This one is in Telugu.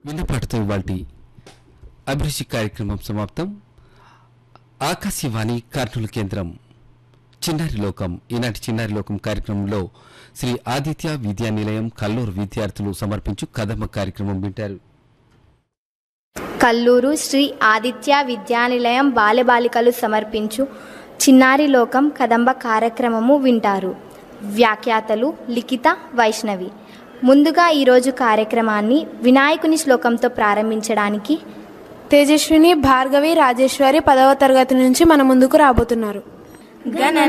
విన్నపాటుతో ఇవాల్టి అభిరుచి కార్యక్రమం సమాప్తం ఆకాశవాణి కర్నూలు కేంద్రం చిన్నారి లోకం ఈనాటి చిన్నారి లోకం కార్యక్రమంలో శ్రీ ఆదిత్య విద్యా నిలయం కల్లూరు విద్యార్థులు సమర్పించు కదమ్మ కార్యక్రమం వింటారు కల్లూరు శ్రీ ఆదిత్య విద్యానిలయం బాలబాలికలు సమర్పించు చిన్నారి లోకం కదంబ కార్యక్రమము వింటారు వ్యాఖ్యాతలు లిఖిత వైష్ణవి ముందుగా ఈరోజు కార్యక్రమాన్ని వినాయకుని శ్లోకంతో ప్రారంభించడానికి తేజస్విని భార్గవి రాజేశ్వరి పదవ తరగతి నుంచి మన ముందుకు రాబోతున్నారు